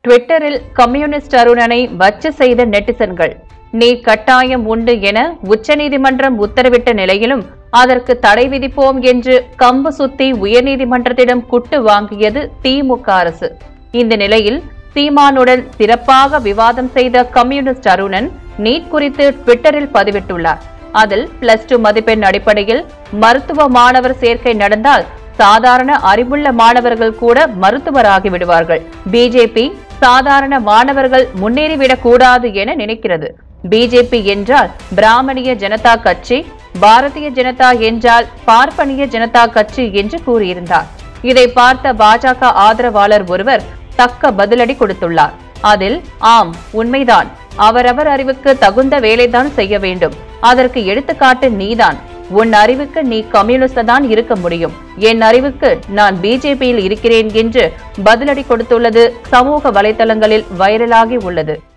ட்விட்டரில் கம்யூனிஸ்ட் அருணனை வச்சு செய்த நெட்டிசன்கள் நீ கட்டாயம் உண்டு என உச்சநீதிமன்றம் உத்தரவிட்ட நிலையிலும் அதற்கு தடை விதிப்போம் என்று கம்பு சுத்தி உயர்நீதிமன்றத்திடம் குட்டு வாங்கியது திமுக அரசு இந்த நிலையில் சீமானுடன் சிறப்பாக விவாதம் செய்த கம்யூனிஸ்ட் அருணன் நீட் குறித்து ட்விட்டரில் பதிவிட்டுள்ளார் அதில் பிளஸ் டூ மதிப்பெண் அடிப்படையில் மருத்துவ மாணவர் சேர்க்கை நடந்தால் சாதாரண அறிவுள்ள மாணவர்கள் கூட மருத்துவராகி விடுவார்கள் பிஜேபி சாதாரண மாணவர்கள் முன்னேறிவிடக் கூடாது என நினைக்கிறது பிஜேபி என்றால் பிராமணிய ஜனதா கட்சி பாரதிய ஜனதா என்றால் பார்ப்பனிய ஜனதா கட்சி என்று கூறியிருந்தார் இதை பார்த்த பாஜக ஆதரவாளர் ஒருவர் தக்க பதிலடி கொடுத்துள்ளார் அதில் ஆம் உண்மைதான் அவரவர் அறிவுக்கு தகுந்த வேலைதான் செய்ய வேண்டும் அதற்கு எடுத்துக்காட்டு நீதான் உன் அறிவுக்கு நீ கம்யூனிஸ்ட் தான் இருக்க முடியும் என் அறிவுக்கு நான் பிஜேபியில் இருக்கிறேன் என்று பதிலடி கொடுத்துள்ளது சமூக வலைதளங்களில் வைரலாகி உள்ளது